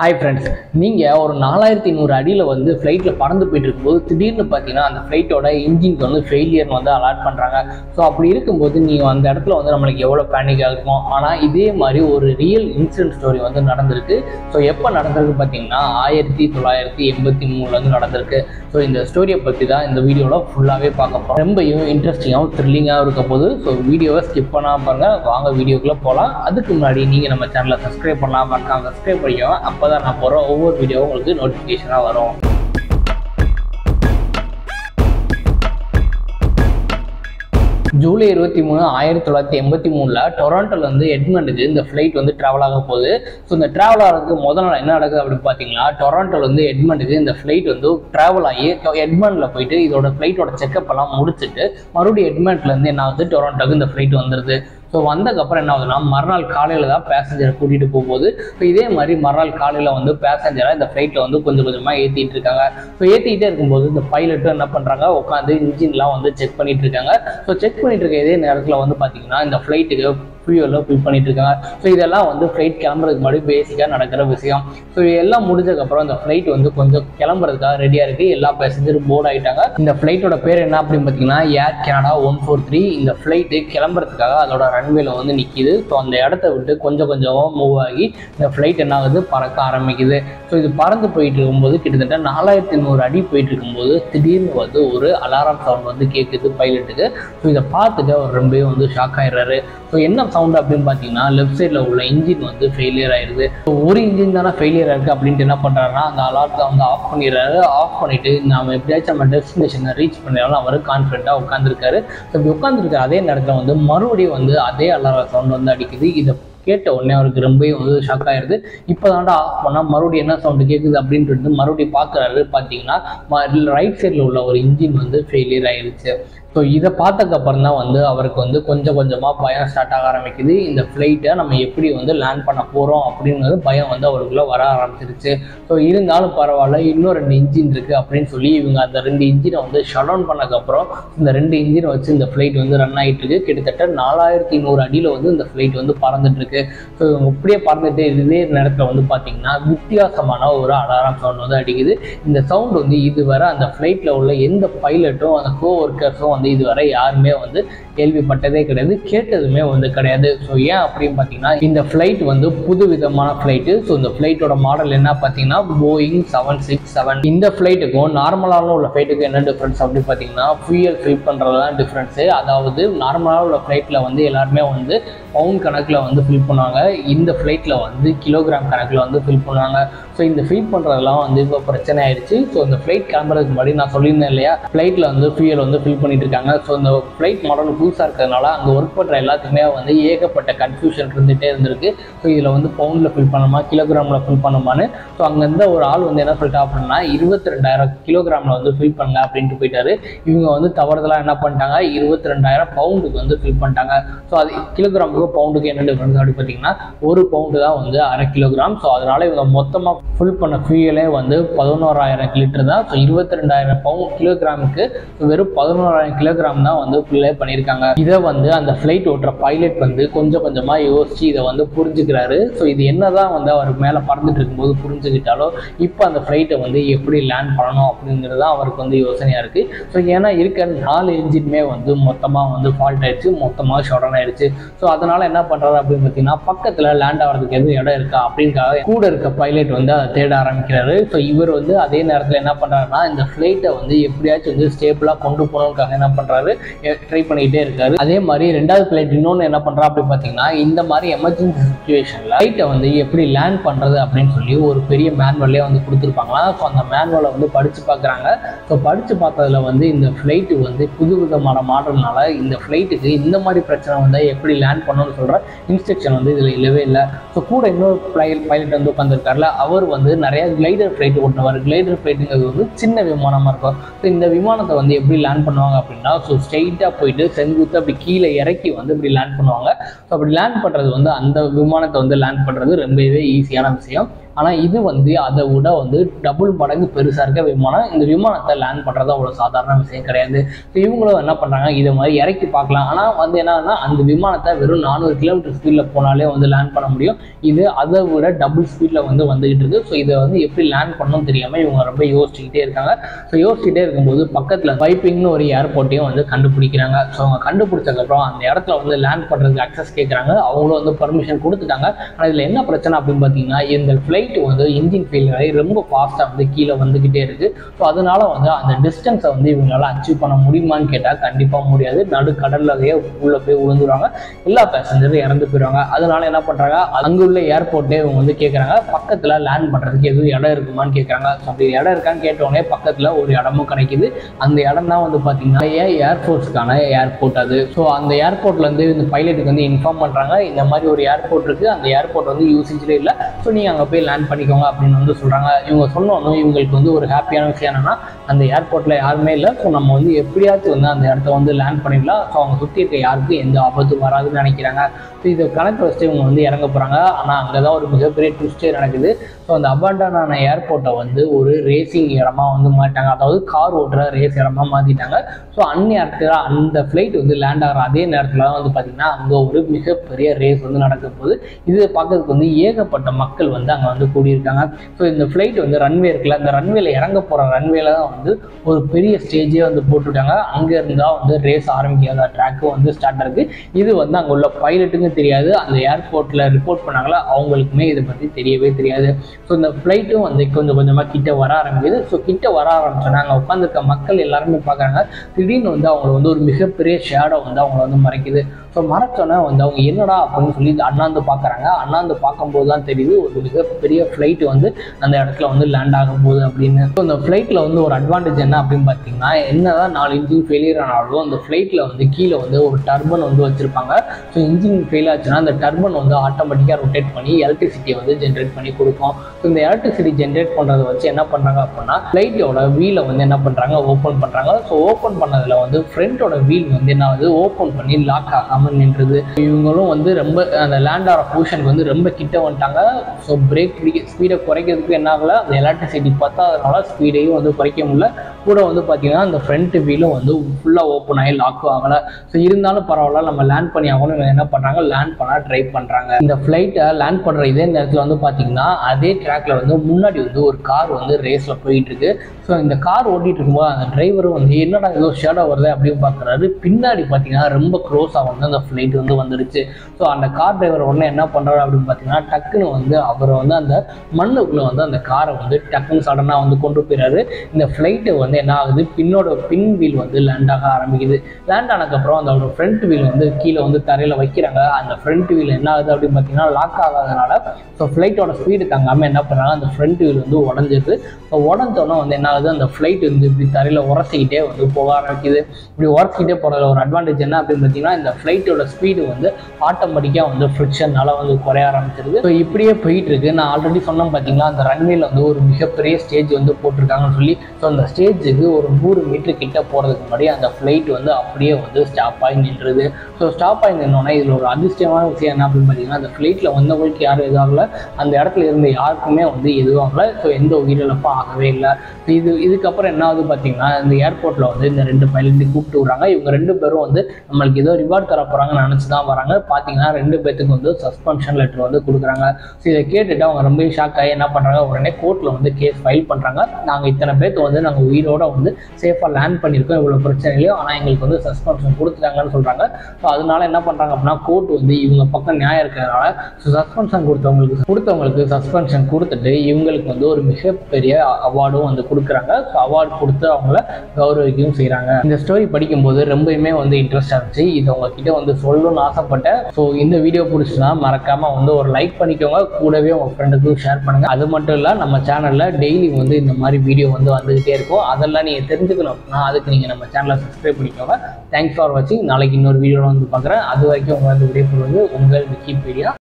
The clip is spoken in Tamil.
ஹாய் ஃப்ரெண்ட்ஸ் நீங்கள் ஒரு நாலாயிரத்தி நூறு அடியில் வந்து ஃப்ளைட்டில் பறந்து போயிட்டு இருக்கும்போது திடீர்னு பார்த்தீங்கன்னா அந்த ஃப்ளைட்டோட இன்ஜின்க்கு வந்து ஃபெயிலியர்னு வந்து அலாட் பண்ணுறாங்க ஸோ அப்படி இருக்கும்போது நீங்கள் அந்த இடத்துல வந்து நம்மளுக்கு எவ்வளோ பேனிக் இருக்கும் ஆனால் இதே மாதிரி ஒரு ரியல் இன்சிடென்ட் ஸ்டோரி வந்து நடந்திருக்கு ஸோ எப்போ நடந்திருக்கு பார்த்தீங்கன்னா ஆயிரத்தி தொள்ளாயிரத்தி எண்பத்தி மூணுலேருந்து நடந்திருக்கு ஸோ இந்த ஸ்டோரியை பற்றி தான் இந்த வீடியோவில் ஃபுல்லாகவே பார்க்க போகிறோம் ரொம்பவும் இன்ட்ரெஸ்டிங்காகவும் த்ரில்லிங்காகவும் இருக்க போது ஸோ வீடியோவை ஸ்கிப் பண்ணாமல் பாருங்கள் வாங்க வீடியோக்குள்ளே போகலாம் அதுக்கு முன்னாடி நீங்கள் நம்ம சேனலை சப்ஸ்கிரைப் பண்ணலாம் மறக்காம சப்ஸ்கிரைப் பண்ணிக்கோங்க அப்போ தான் நான் போகிற ஒவ்வொரு வீடியோவும் உங்களுக்கு நோட்டிஃபிகேஷனாக வரும் ஜூலை இருபத்தி மூணு ஆயிரத்தி தொள்ளாயிரத்தி எண்பத்தி மூணில் டொராண்டோலேருந்து எட்மண்டுக்கு இந்த ஃப்ளைட் வந்து ட்ராவல் ஆக போகுது ஸோ இந்த ட்ராவல் ஆகிறதுக்கு முதல் நாள் என்ன நடக்குது அப்படின்னு பார்த்தீங்கன்னா டொராண்டோலேருந்து எட்மண்டுக்கு இந்த ஃப்ளைட் வந்து ட்ராவல் ஆகி எட்மண்டில் போயிட்டு இதோட ஃப்ளைட்டோட செக்அப் எல்லாம் முடிச்சுட்டு மறுபடியும் எட்மண்ட்லேருந்து என்ன ஆகுது டொராண்டோக்கு இந்த ஃப்ளைட் வந்துடுது ஸோ வந்ததுக்கப்புறம் என்ன ஆகுதுன்னா மறுநாள் காலையில் தான் பேசஞ்சரை கூட்டிகிட்டு போகும்போது ஸோ இதே மாதிரி மறுநாள் காலையில் வந்து பேசஞ்சரை இந்த ஃப்ளைட்டில் வந்து கொஞ்சம் கொஞ்சமாக ஏற்றிட்டு இருக்காங்க ஸோ ஏற்றிக்கிட்டே இருக்கும்போது இந்த பைலட்டும் என்ன பண்ணுறாங்க உட்காந்து இன்ஜின்லாம் வந்து செக் பண்ணிட்டு இருக்காங்க ஸோ செக் பண்ணிட்டு இருக்க இதே நேரத்தில் வந்து பார்த்தீங்கன்னா இந்த ஃப்ளைட்டுக்கு ஃபியூவலில் ஃபில் பண்ணிட்டு இருக்காங்க ஸோ இதெல்லாம் வந்து ஃப்ளைட் கிளம்புறதுக்கு முன்னாடி பேசிக்காக நடக்கிற விஷயம் ஸோ இதெல்லாம் முடிஞ்சதுக்கப்புறம் இந்த ஃப்ளைட் வந்து கொஞ்சம் கிளம்புறதுக்காக ரெடியாக இருக்குது எல்லா பேசஞ்சரும் போர்ட் ஆகிட்டாங்க இந்த ஃப்ளைட்டோட பேர் என்ன அப்படின்னு பார்த்தீங்கன்னா Air Canada one four three இந்த ஃப்ளைட்டு கிளம்புறதுக்காக அதோட ரன்வேல வந்து நிற்கிது ஸோ அந்த இடத்த விட்டு கொஞ்சம் கொஞ்சமாக மூவ் ஆகி இந்த ஃப்ளைட் என்ன ஆகுது பறக்க ஆரம்பிக்குது ஸோ இது பறந்து போயிட்டு இருக்கும்போது கிட்டத்தட்ட நாலாயிரத்தி நூறு அடி போயிட்டு இருக்கும்போது திடீர்னு வந்து ஒரு அலாரம் சவுண்ட் வந்து கேட்குது பைலட்டுக்கு ஸோ இதை பார்த்துட்டு அவர் ரொம்பவே வந்து ஷாக் ஆயிடுறாரு ஸோ என்ன சவுண்ட் அப்படின்னு பார்த்தீங்கன்னா லெஃப்ட் சைடில் உள்ள இன்ஜின் வந்து ஃபெயிலியர் ஆயிடுது ஸோ ஒரு இன்ஜின் தானே ஃபெயிலியர் ஆயிருக்கு அப்படின்ட்டு என்ன பண்ணுறாருன்னா அந்த அலார்ட்டை வந்து ஆஃப் பண்ணிடுறாரு ஆஃப் பண்ணிட்டு நாம எப்படியாச்சும் நம்ம டெஸ்டினேஷனை ரீச் பண்ணிடலாம் அவர் கான்ஃபிடென்ட்டாக உட்காந்துருக்காரு ஸோ இப்படி உட்காந்துருக்க அதே நேரத்தில் வந்து மறுபடியும் வந்து அதே அலாரம் சவுண்ட் வந்து அடிக்குது இதை கேட்ட உடனே அவருக்கு ரொம்பவே வந்து ஷாக் ஆயிடுது இப்போ தாண்டா ஆஃப் பண்ணால் மறுபடியும் என்ன சவுண்டு கேட்குது அப்படின்ட்டு மறுபடியும் பார்க்குறாரு பார்த்தீங்கன்னா ரைட் சைடில் உள்ள ஒரு இன்ஜின் வந்து ஃபெயிலியர் ஆயிடுச்சு ஸோ இதை பார்த்ததுக்கப்புறம் தான் வந்து அவருக்கு வந்து கொஞ்சம் கொஞ்சமாக பயம் ஸ்டார்ட் ஆக ஆரம்பிக்குது இந்த ஃப்ளைட்டை நம்ம எப்படி வந்து லேண்ட் பண்ண போகிறோம் அப்படிங்கிறது பயம் வந்து அவருக்குள்ளே வர ஆரம்பிச்சிருச்சு ஸோ இருந்தாலும் பரவாயில்ல இன்னும் ரெண்டு இன்ஜின் இருக்குது அப்படின்னு சொல்லி இவங்க அந்த ரெண்டு இன்ஜினை வந்து ஷட் டவுன் பண்ணதுக்கப்புறம் இந்த ரெண்டு இன்ஜினை வச்சு இந்த ஃப்ளைட் வந்து ரன் ஆகிட்டு இருக்கு கிட்டத்தட்ட நாலாயிரத்தி நூறு அடியில் வந்து இந்த ஃப்ளைட் வந்து பறந்துட்டு இருக்கு ஸோ அப்படியே பறந்துட்டு இதே நேரத்தில் வந்து பார்த்தீங்கன்னா வித்தியாசமான ஒரு அலாரம் சவுண்ட் வந்து அடிக்குது இந்த சவுண்ட் வந்து இதுவரை அந்த ஃப்ளைட்டில் உள்ள எந்த பைலட்டும் அந்த கோ ஒர்க்கர்ஸும் வந்து இதுவரை யாருமே வந்து கேள்விப்பட்டதே கிடையாது கேட்டதுமே வந்து கிடையாது ஸோ ஏன் அப்படின்னு பார்த்தீங்கன்னா இந்த ஃப்ளைட் வந்து புது விதமான ஃப்ளைட்டு ஸோ இந்த ஃப்ளைட்டோட மாடல் என்ன பார்த்தீங்கன்னா போயிங் செவன் சிக்ஸ் செவன் இந்த ஃப்ளைட்டுக்கும் நார்மலான உள்ள ஃப்ளைட்டுக்கும் என்ன டிஃப்ரென்ஸ் அப்படின்னு பார்த்தீங்கன்னா ஃபியூயல் ஃபில் பண்ணுறது தான் டிஃப்ரென்ஸு அதாவது நார்மலான உள்ள ஃப்ளைட்டில் வந்து எல்லாருமே வந்து பவுண்ட் கணக்கில் வந்து ஃபில் பண்ணுவாங்க இந்த ஃப்ளைட்டில் வந்து கிலோகிராம் கணக்கில் வந்து ஃபில் பண்ணுவாங்க ஸோ இந்த ஃபில் பண்ணுறதெல்லாம் வந்து இப்போ பிரச்சனை ஆயிடுச்சு ஸோ இந்த ஃப்ளைட் கிளம்புறதுக்கு முன்னாடி நான் சொல்லியிருந்தேன் இல்லையா ஃப்ளைட்டில் வந்து ஃபியூயல் வந்து ஃபில் பண்ணிட்டு இருக்காங்க ஸோ இந்த ஃப்ளைட் மாடல் புதுசாக இருக்கிறதுனால அங்கே ஒர்க் பண்ணுற எல்லாத்துக்குமே வந்து ஏகப்பட்ட கன்ஃபியூஷன் இருந்துகிட்டே இருந்திருக்கு ஸோ இதில் வந்து பவுண்டில் ஃபில் பண்ணுமா கிலோகிராமில் ஃபில் பண்ணுமான்னு ஸோ அங்கே இருந்த ஒரு ஆள் வந்து என்ன சொல்லிட்டா அப்படின்னா இருபத்தி ரெண்டாயிரம் கிலோகிராமில் வந்து ஃபில் பண்ணுங்க அப்படின்ட்டு போயிட்டாரு இவங்க வந்து தவறுதலாக என்ன பண்ணிட்டாங்க இருபத்தி ரெண்டாயிரம் பவுண்டுக்கு வந்து ஃபில் பண்ணிட்டாங்க ஸோ அது கிலோகிராமுக்கு பவுண்டுக்கு என்ன டிஃப்ரென்ஸ் அப்படின்னு பார்த்தீங்கன்னா ஒரு பவுண்டு தான் வந்து அரை கிலோகிராம் ஸோ அதனால இவங்க மொத்தமாக ஃபுல் பண்ண ஃபியூயலே வந்து பதினோராயிரம் லிட்டர் தான் ஸோ இருபத்தி ரெண்டாயிரம் பவுண்ட் கிலோகிராமுக்கு வெறும் பதினோராயிரம் கிலோகிராம் தான் வந்து ஃபில்லே பண்ணியிருக்காங்க இதை வந்து அந்த ஃப்ளைட் ஓட்டுற பைலட் வந்து கொஞ்சம் கொஞ்சமாக யோசிச்சு இதை வந்து புரிஞ்சுக்கிறாரு ஸோ இது என்னதான் வந்து அவர் மேலே பறந்துட்டு இருக்கும்போது புரிஞ்சுக்கிட்டாலோ இப்போ அந்த ஃப்ளைட்டை வந்து எப்படி லேண்ட் பண்ணணும் அப்படிங்கிறது தான் அவருக்கு வந்து யோசனையாக இருக்குது ஸோ ஏன்னா இருக்க நாலு இன்ஜினுமே வந்து மொத்தமாக வந்து ஃபால்ட் ஆயிடுச்சு மொத்தமாக ஷொடன் ஆயிடுச்சு ஸோ அதனால என்ன பண்ணுறாரு அப்படின்னு பார்த்தீங்கன்னா பக்கத்தில் லேண்ட் ஆகிறதுக்கு எதுவும் இடம் இருக்கா அப்படின்காக கூட இருக்க பைலட் வந்து அதை தேட ஆரம்பிக்கிறாரு ஸோ இவர் வந்து அதே நேரத்தில் என்ன பண்ணுறாருன்னா இந்த ஃப்ளைட்டை வந்து எப்படியாச்சும் வந்து ஸ்டேபிளாக கொண்டு போகணுக்காக என்ன பண்ணுறாரு ட்ரை பண்ணிக்கிட்டே இருக்காரு அதே மாதிரி ரெண்டாவது ஃப்ளைட் இன்னொன்று என்ன பண்ணுறா அப்படின்னு பார்த்தீங்கன்னா இந்த மாதிரி எமர்ஜென்சி சுச்சுவேஷனில் ஃப்ளைட்டை வந்து எப்படி லேண்ட் பண்ணுறது அப்படின்னு சொல்லி ஒரு பெரிய மேனுவல்லே வந்து கொடுத்துருப்பாங்களா ஸோ அந்த மேனுவலை வந்து படித்து பார்க்குறாங்க ஸோ படித்து பார்த்ததுல வந்து இந்த ஃப்ளைட்டு வந்து புது விதமான மாடல்னால இந்த ஃப்ளைட்டுக்கு இந்த மாதிரி பிரச்சனை வந்தால் எப்படி லேண்ட் பண்ணணும்னு சொல்கிற இன்ஸ்ட்ரக்ஷன் வந்து இதில் இல்லவே இல்லை ஸோ கூட இன்னொரு பைலட் பைலட் வந்து உட்காந்துருக்காருல அவர் வந்து நிறைய கிளைடர் ஃப்ளைட் ஓட்டுவார் கிளைடர் ஃப்ளைட்டுங்கிறது வந்து சின்ன விமானமாக இருக்கும் ஸோ இந்த விமானத்தை வந்து எப்படி லேண்ட் பண்ணுவாங்க அப்படின்னா ஸோ ஸ்ட்ரெயிட்டாக போயிட்டு செங்குத்து அப்படி கீழே இறக்கி வந்து இப்படி லேண்ட் பண்ணுவாங்க ஸோ அப்படி லேண்ட் பண்ணுறது வந்து அந்த விமானத்தை வந்து லேண்ட் பண்ணுறது ரொம்பவே ஈஸியான விஷயம் ஆனால் இது வந்து அதை விட வந்து டபுள் மடங்கு பெருசாக இருக்க விமானம் இந்த விமானத்தை லேண்ட் பண்ணுறது அவ்வளோ சாதாரண விஷயம் கிடையாது ஸோ இவங்களும் என்ன பண்ணுறாங்க இதை மாதிரி இறக்கி பார்க்கலாம் ஆனால் வந்து என்னன்னா அந்த விமானத்தை வெறும் நானூறு கிலோமீட்டர் ஸ்பீடில் போனாலே வந்து லேண்ட் பண்ண முடியும் இது அதை விட டபுள் ஸ்பீடில் வந்து வந்துகிட்டு இருக்கு ஸோ இதை வந்து எப்படி லேண்ட் பண்ணணும் தெரியாமல் இவங்க ரொம்ப யோசிச்சுக்கிட்டே இருக்காங்க ஸோ யோசிச்சுட்டே இருக்கும்போது பக்கத்தில் பைப்பிங்னு ஒரு ஏர்போர்ட்டையும் வந்து கண்டுபிடிக்கிறாங்க ஸோ அவங்க கண்டுபிடிச்சதுக்கப்புறம் அந்த இடத்துல வந்து லேண்ட் பண்ணுறதுக்கு அக்சஸ் கேட்குறாங்க அவங்களும் வந்து பர்மிஷன் கொடுத்துட்டாங்க ஆனால் இதில் என்ன பிரச்சனை அப்படின்னு பார்த்தீங்கன்னா இந்த ஃப்ளைட் வந்து இன்ஜின் ஃபெயிலியர் ஆகி ரொம்ப ஃபாஸ்ட்டாக வந்து கீழே வந்துக்கிட்டே இருக்கு ஸோ அதனால வந்து அந்த டிஸ்டன்ஸை வந்து இவங்களால அச்சீவ் பண்ண முடியுமான்னு கேட்டால் கண்டிப்பாக முடியாது நடு கடல்லையே உள்ளே போய் விழுந்துருவாங்க எல்லா பேசஞ்சரும் இறந்து போயிடுவாங்க அதனால என்ன பண்ணுறாங்க அங்கே உள்ள ஏர்போர்ட்டே இவங்க வந்து கேட்குறாங்க பக்கத்தில் லேண்ட் பண்ணுறதுக்கு எதுவும் இடம் இருக்குமான்னு கேட்குறாங்க ஸோ அப்படி இடம் இருக்கான்னு கேட்டோடனே பக்கத்தில் ஒரு இடமும் கிடைக்குது அந்த இடம் தான் வந்து பார்த்தீங்கன்னா ஏர்ஃபோர்ஸ்க்கான ஏர்போர்ட் அது ஸோ அந்த ஏர்போர்ட்லேருந்து இந்த பைலட்டுக்கு வந்து இன்ஃபார்ம் பண்ணுறாங்க இந்த மாதிரி ஒரு ஏர்போர்ட் இருக்குது அந்த ஏர்போர்ட் வந்து யூசேஜ்லேயே இல்லை ஸோ நீங்கள் அங்கே போய் லேண்ட் பண்ணிக்கோங்க அப்படின்னு வந்து சொல்கிறாங்க இவங்க சொன்னோன்னு இவங்களுக்கு வந்து ஒரு ஹாப்பியான விஷயம் என்னன்னா அந்த ஏர்போர்ட்டில் யாருமே இல்லை ஸோ நம்ம வந்து எப்படியாச்சும் வந்து அந்த இடத்த வந்து லேண்ட் பண்ணிடலாம் ஸோ அவங்க சுற்றி இருக்க யாருக்கும் எந்த ஆபத்தும் வராதுன்னு நினைக்கிறாங்க ஸோ இதை கணக்கு வச்சுட்டு இவங்க வந்து இறங்க போகிறாங்க ஆனால் அங்கே தான் ஒரு மிகப்பெரிய ட்விஸ்டே நடக்குது ஸோ அந்த அபாண்டான ஏர்போர்ட்டை வந்து ஒரு ரேசிங் இடமா வந்து மாட்டாங்க அதாவது கார் ஓட்டுற ரேஸ் இடமா மாற்றிட்டாங்க ஸோ அந்நேரத்தில் அந்த ஃப்ளைட் வந்து லேண்ட் ஆகிற அதே நேரத்தில் தான் வந்து பார்த்திங்கன்னா அங்கே ஒரு மிகப்பெரிய ரேஸ் வந்து நடக்க போகுது இது பார்க்கறதுக்கு வந்து ஏகப்பட்ட மக்கள் வந்து அங்கே வந்து கூடியிருக்காங்க ஸோ இந்த ஃப்ளைட் வந்து ரன்வே இருக்குல்ல அந்த ரன்வேல இறங்க போகிற ரன்வேல தான் வந்து ஒரு பெரிய ஸ்டேஜே வந்து போட்டுருக்காங்க அங்கே இருந்தால் வந்து ரேஸ் ஆரம்பிக்காத ட்ராக்கும் வந்து ஸ்டார்ட் ஆகுது இது வந்து அங்கே உள்ள பைலட்டுக்கும் தெரியாது அந்த ஏர்போர்ட்டில் ரிப்போர்ட் பண்ணாங்களா அவங்களுக்குமே இதை பற்றி தெரியவே தெரியாது ஸோ இந்த ஃப்ளைட்டும் வந்து கொஞ்சம் கொஞ்சமாக கிட்ட வர ஆரம்பிக்குது ஸோ கிட்ட வர ஆரம்பிச்சோன்னா அங்கே உட்காந்துருக்க மக்கள் எல்லாருமே பார்க்குறாங்க திடீர்னு வந்து அவங்களை வந்து ஒரு மிகப்பெரிய ஷேடோ வந்து அவங்கள வந்து மறைக்குது ஸோ மறைச்சோன்னே வந்து அவங்க என்னடா அப்படின்னு சொல்லி அண்ணாந்து பார்க்குறாங்க அண்ணாந்து பார்க்கும்போது தான் தெரியுது ஒரு மிகப்பெரிய ஃப்ளைட் வந்து அந்த இடத்துல வந்து லேண்ட் ஆகும் போகுது அப்படின்னு ஸோ அந்த ஃப்ளைட்டில் வந்து ஒரு அட்வான்டேஜ் என்ன அப்படின்னு பார்த்தீங்கன்னா என்னதான் நாலு இன்ஜின் ஃபெயிலியர் ஆனாலும் அந்த ஃப்ளைட்டில் வந்து கீழே வந்து ஒரு டர்பன் வந்து வச்சுருப்பாங்க ஸோ இன்ஜின் ஃபெயில் ஆச்சுன்னா அந்த டர்பன் வந்து ஆட்டோமேட்டிக்காக ரொட்டேட் பண்ணி எலக்ட்ரிசிட்டியை வந்து ஜென்ரேட் பண்ணி கொடுக்கும் ஸோ இந்த எலக்ட்ரிசிட்டி ஜென்ரேட் பண்ணுறதை வச்சு என்ன பண்ணுறாங்க அப்படின்னா ஃப்ளைட்டோட வீலை வந்து என்ன பண்ணுறாங்க ஓப்பன் பண்ணுறாங்க ஸோ ஓப்பன் பண்ணதில் வந்து ஃப்ரண்ட்டோட வீல் வந்து என்ன ஆகுது ஓப்பன் பண்ணி லாக் ஆகாமல் நின்றுது இவங்களும் வந்து ரொம்ப அந்த லேண்ட் ஆகிற பொசிஷனுக்கு வந்து ரொம்ப கிட்ட வந்துட்டாங்க ஸோ பிரேக் பிடிக்க ஸ்பீடை குறைக்கிறதுக்கு என்ன ஆகல அந்த எலக்ட்ரிசிட்டி பத்தாதனால ஸ்பீடையும் வந்து குறைக்க முடியல கூட வந்து பார்த்தீங்கன்னா அந்த ஃப்ரண்ட் வீலும் வந்து ஃபுல்லாக ஓப்பன் ஆகி லாக்கும் ஆகலை ஸோ இருந்தாலும் பரவாயில்ல நம்ம லேண்ட் பண்ணி ஆகணும் இவங்க என்ன பண்ணுறாங்க லேண்ட் பண்ண ட்ரை பண்ணுறாங்க இந்த ஃப்ளைட்டை லேண்ட் பண்ணுற இதே நேரத்தில் வந்து பார்த்தீங்கன்னா அதே ட்ராக்ல வந்து முன்னாடி வந்து ஒரு கார் வந்து ரேஸில் போயிட்டு இருக்கு ஸோ இந்த கார் ஓட்டிட்டு இருக்கும்போது அந்த டிரைவரும் வந்து என்னடா ஏதோ ஷேடோ வருது அப்படின்னு பார்க்குறாரு பின்னாடி பார்த்தீங்கன்னா ரொம்ப க்ளோஸாக வந்து அந்த ஃப்ளைட் வந்து வந்துடுச்சு ஸோ அந்த கார் டிரைவர் உடனே என்ன பண்ணுறாரு அப்படின்னு பார்த்தீங்கன்னா டக்குன்னு வந்து அவர் வந்து அந்த மண்ணுக்குள்ளே வந்து அந்த காரை வந்து டக்குன்னு சடனாக வந்து கொண்டு போயிறாரு இந்த ஃப்ளைட்டு வந்து என்ன ஆகுது பின்னோட பின் வீல் வந்து லேண்ட் ஆக ஆரம்பிக்குது லேண்ட் ஆனதுக்கப்புறம் அதோட ஃப்ரண்ட் வீல் வந்து கீழே வந்து தரையில் வைக்கிறாங்க அந்த ஃப்ரண்ட் வீல் என்ன ஆகுது அப்படின்னு பார்த்தீங்கன்னா லாக் ஆகாதனால ஸோ ஃப்ளைட்டோட ஸ்பீடு தாங்காமல் என்ன பண்ணுறாங்க அந்த ஃப்ரண்ட் வீல் வந்து உடஞ்சிருக்கு ஸோ உடஞ்சோன்னே வந்து என்ன ஆகுது அந்த ஃப்ளைட் வந்து இப்படி தரையில் உரசிக்கிட்டே வந்து போக ஆரம்பிக்குது இப்படி உரசிக்கிட்டே போகிறதுல ஒரு அட்வான்டேஜ் என்ன அப்படின்னு பார்த்தீங்கன்னா இந்த ஃப்ளைட்டோட ஸ்பீடு வந்து ஆட்டோமேட்டிக்காக வந்து ஃப்ரிக்ஷனால வந்து குறைய ஆரம்பிச்சிருது ஸோ இப்படியே போயிட்டு இருக்கு நான் ஆல்ரெடி சொன்னேன் பார்த்தீங்களா அந்த ரன்வேல வந்து ஒரு மிகப்பெரிய ஸ்டேஜ் வந்து போட்டிருக்காங்கன்னு சொல்லி ஸோ அந்த ஸ்டேஜுக்கு ஒரு நூறு மீட்டர் கிட்ட போகிறதுக்கு முன்னாடி அந்த ஃப்ளைட் வந்து அப்படியே வந்து ஸ்டாப் ஆகி நின்றுது ஸோ ஸ்டாப் ஆகி நின்னோடனே இதில் ஒரு அதிர்ஷ்டமான விஷயம் என்ன அப்படின்னு பார்த்தீங்கன்னா அந்த ஃப்ளைட்டில் வந்தவங்களுக்கு யாரும் எதுவும் ஆகல அந்த இடத்துல இருந்த யாருக்குமே வந்து எதுவும் ஆகல ஸோ எந்த உயிரிழப்பும் ஆகவே இல்லை ஸோ இது இதுக்கப்புறம் என்ன ஆகுது பார்த்தீங்கன்னா இந்த ஏர்போர்ட்டில் வந்து இந்த ரெண்டு பைலட்டு கூப்பிட்டு விடுறாங்க இவங்க ரெண்டு பேரும் வந்து நம்மளுக்கு ஏதோ ரிவார்ட் தர போகிறாங்கன்னு நினச்சி தான் வராங்க பார்த்தீங்கன்னா ரெண்டு பேத்துக்கு வந்து சஸ்பென்ஷன் லெட்டர் வந்து கொடுக்குறாங்க ஸோ இதை கேட்டுட்டு அவங்க ரொம்ப ஷாக் ஆகி என்ன பண்ணுறாங்க உடனே கோர்ட்டில் வந்து கேஸ் ஃபைல் பண்ணுறாங்க நாங்கள் இத்தனை பேர்த்து வந்து நாங்கள் உயிரோட வந்து சேஃபாக லேண்ட் பண்ணியிருக்கோம் இவ்வளோ பிரச்சனை இல்லையோ ஆனால் எங்களுக்கு வந்து சஸ்பென்ஷன் கொடுத்துட்டாங்கன்னு சொல்கிறாங்க ஸோ அதனால என்ன பண்ணுறாங்க அப்படின்னா கோர்ட் வந்து இவங்க பக்கம் நியாயம் இருக்கிறதுனால ஸோ சஸ்பென்ஷன் கொடுத்தவங்களுக்கு கொடுத்தவங்களுக்கு சஸ்பென்ஷன் கொடுத்துட்டு இவங்களுக்கு வந்து ஒரு மிகப்பெரிய அவார்டும் வந்து கொடுக்குறாங்க ஸோ அவார்டு கொடுத்து அவங்கள கௌரவிக்கவும் செய்கிறாங்க இந்த ஸ்டோரி படிக்கும்போது ரொம்பவுமே வந்து இன்ட்ரெஸ்டாக இருந்துச்சு இது உங்ககிட்ட வந்து சொல்லணும்னு ஆசைப்பட்டேன் ஸோ இந்த வீடியோ பிடிச்சுன்னா மறக்காமல் வந்து ஒரு லைக் பண்ணிக்கோங்க கூடவே உங்கள் ஃப்ரெண்டுக்கும் ஷேர் பண்ணுங்கள் அது மட்டும் இல்லை நம்ம சேனலில் டெய்லி வந்து இந்த மாதிரி வீடியோ வந்து வந்துகிட்டே இருக்கும் அதெல்லாம் நீங்கள் தெரிஞ்சுக்கணும் அப்படின்னா அதுக்கு நீங்கள் நம்ம சேனலை சப்ஸ்கிரைப் பண்ணிக்கோங்க தேங்க்ஸ் ஃபார் வாட்சிங் நாளைக்கு இன்னொரு வீடியோவில் வந்து பார்க்குறேன் அது வரைக்கும் உங்கள் வந்து விடைபெறுவது உங்கள் விக்கிபீடியா